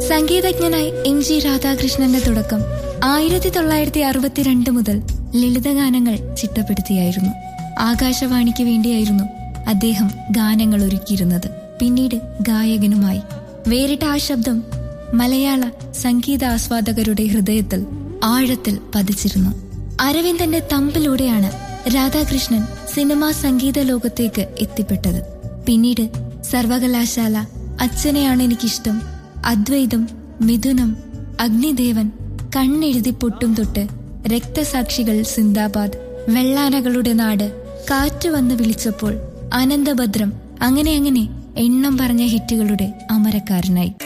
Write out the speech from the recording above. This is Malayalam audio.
സംഗീതജ്ഞനായി എം ജി രാധാകൃഷ്ണന്റെ തുടക്കം ആയിരത്തി തൊള്ളായിരത്തി അറുപത്തിരണ്ട് മുതൽ ലളിതഗാനങ്ങൾ ചിട്ടപ്പെടുത്തിയായിരുന്നു ആകാശവാണിക്ക് വേണ്ടിയായിരുന്നു അദ്ദേഹം ഗാനങ്ങൾ ഒരുക്കിയിരുന്നത് പിന്നീട് ഗായകനുമായി വേറിട്ട ആ ശബ്ദം മലയാള സംഗീത ആസ്വാദകരുടെ ഹൃദയത്തിൽ ആഴത്തിൽ പതിച്ചിരുന്നു അരവിന്ദന്റെ തമ്പിലൂടെയാണ് രാധാകൃഷ്ണൻ സിനിമാ സംഗീത ലോകത്തേക്ക് എത്തിപ്പെട്ടത് പിന്നീട് സർവകലാശാല അച്ഛനെയാണ് എനിക്കിഷ്ടം അദ്വൈതം മിഥുനം അഗ്നിദേവൻ കണ്ണെഴുതി പൊട്ടും തൊട്ട് രക്തസാക്ഷികൾ സിന്ദാബാദ് വെള്ളാനകളുടെ നാട് കാറ്റ് വന്ന് വിളിച്ചപ്പോൾ അനന്തഭദ്രം അങ്ങനെ അങ്ങനെ എണ്ണം പറഞ്ഞ ഹിറ്റുകളുടെ അമരക്കാരനായി